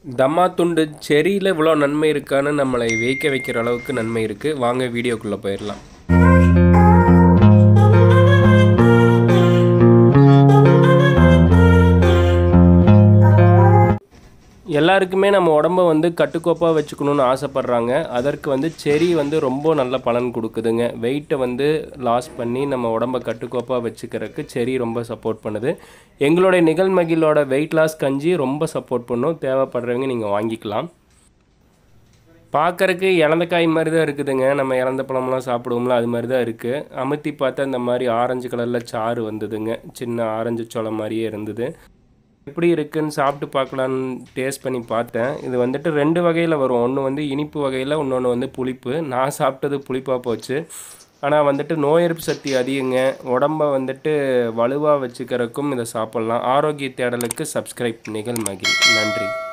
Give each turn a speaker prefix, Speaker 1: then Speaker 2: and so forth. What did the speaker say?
Speaker 1: தம்மா துண்டு செரியில் இவ்வளோ நன்மை இருக்கான்னு நம்மளை வியக்க வைக்கிற அளவுக்கு நன்மை இருக்குது வாங்க வீடியோக்குள்ளே போயிடலாம் எல்லாருக்குமே நம்ம உடம்ப வந்து கட்டுக்கோப்பாக வச்சுக்கணும்னு ஆசைப்பட்றாங்க அதற்கு வந்து செரி வந்து ரொம்ப நல்ல பலன் கொடுக்குதுங்க வெயிட்டை வந்து லாஸ் பண்ணி நம்ம உடம்ப கட்டுக்கோப்பாக வச்சுக்கிறதுக்கு செரி ரொம்ப சப்போர்ட் பண்ணுது எங்களுடைய நிகழ்மகிழோட வெயிட் லாஸ் கஞ்சி ரொம்ப சப்போர்ட் பண்ணும் தேவைப்படுறவங்க நீங்கள் வாங்கிக்கலாம் பார்க்கறக்கு இலந்தக்காய் மாதிரி தான் இருக்குதுங்க நம்ம இலந்த பழம்லாம் சாப்பிடுவோம்ல அது மாதிரி தான் இருக்குது அமுத்தி பார்த்தா இந்த மாதிரி ஆரஞ்சு கலரில் சாறு வந்ததுங்க சின்ன ஆரஞ்சு சோளம் மாதிரியே இருந்தது எப்படி இருக்குன்னு சாப்பிட்டு பார்க்கலான்னு டேஸ்ட் பண்ணி பார்த்தேன் இது வந்துட்டு ரெண்டு வகையில் வரும் ஒன்று வந்து இனிப்பு வகையில் இன்னொன்று வந்து புளிப்பு நான் சாப்பிட்டது புளிப்பாக போச்சு ஆனால் வந்துட்டு நோய் எதிர்ப்பு சக்தி அதிகங்க உடம்ப வந்துட்டு வலுவாக வச்சுக்கிறதுக்கும் இதை சாப்பிட்லாம் ஆரோக்கிய தேடலுக்கு சப்ஸ்கிரைப் நிகழ் மகிழ் நன்றி